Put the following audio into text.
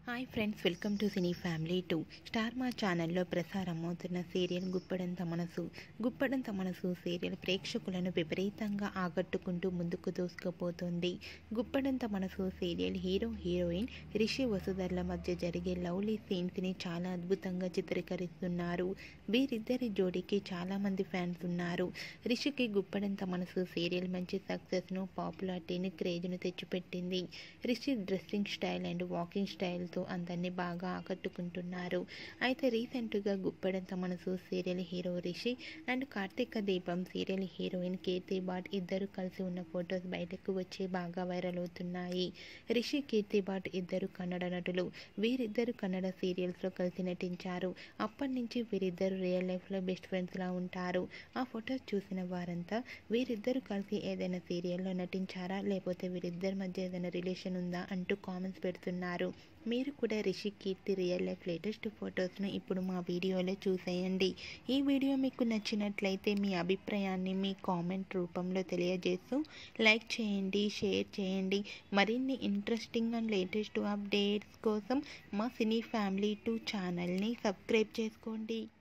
hi friends welcome to cine family two star Maa ఛానల్లో ప్రసారమవుతున్న serial గుప్పడంత మనసు గుప్పడంత Manasu serial ప్రేక్షకులను విపరీతంగా ఆకట్టుకుంటూ ముందుకు దూసుకుపోతుంది Guppedantha Manasu serial hero heroine Rishi వసుధర్ల మధ్య జరిగే లవ్లీ సీన్స్ని చాలా అద్భుతంగా చిత్రీకరిస్తున్నారు వీరిద్దరి జోడీకి చాలామంది ఫ్యాన్స్ ఉన్నారు రిషికి గుప్పడంత మనసు సీరియల్ మంచి సక్సెస్ను పాపులారిటీని క్రేజ్ను తెచ్చిపెట్టింది రిషి డ్రెస్సింగ్ స్టైల్ అండ్ వాకింగ్ స్టైల్తో అందరినీ బాగా ఆకట్టుకుంటున్నారు అయితే రీసెంట్గా Guppedantha Manasu serial hero Rishi and Karthika Deepam serial heroine Keerthi bat ఇద్దరు కలిసి ఉన్న ఫొటోస్ బయటకు వచ్చి బాగా వైరల్ అవుతున్నాయి రిషి కీర్తి బాట్ ఇద్దరు కన్నడ నటులు వీరిద్దరు కన్నడ సీరియల్స్లో కలిసి నటించారు అప్పటి నుంచి వీరిద్దరు రియల్ లైఫ్లో బెస్ట్ ఫ్రెండ్స్లా ఉంటారు ఆ ఫొటోస్ చూసిన వారంతా వీరిద్దరు కలిసి ఏదైనా సీరియల్లో నటించారా లేకపోతే వీరిద్దరి మధ్య ఏదైనా రిలేషన్ ఉందా అంటూ కామెంట్స్ పెడుతున్నారు మీరు కూడా Rishi Keerthi real life latest ఫొటోస్ను ఇప్పుడు మా వీడియోలో చూసేయండి ఈ వీడియో మీకు నచ్చినట్లయితే మీ అభిప్రాయాన్ని మీ కామెంట్ రూపంలో తెలియజేస్తూ లైక్ చేయండి షేర్ చేయండి మరిన్ని ఇంట్రెస్టింగ్ అండ్ లేటెస్ట్ అప్డేట్స్ కోసం మా సినీ ఫ్యామిలీ టూ ఛానల్ని సబ్స్క్రైబ్ చేసుకోండి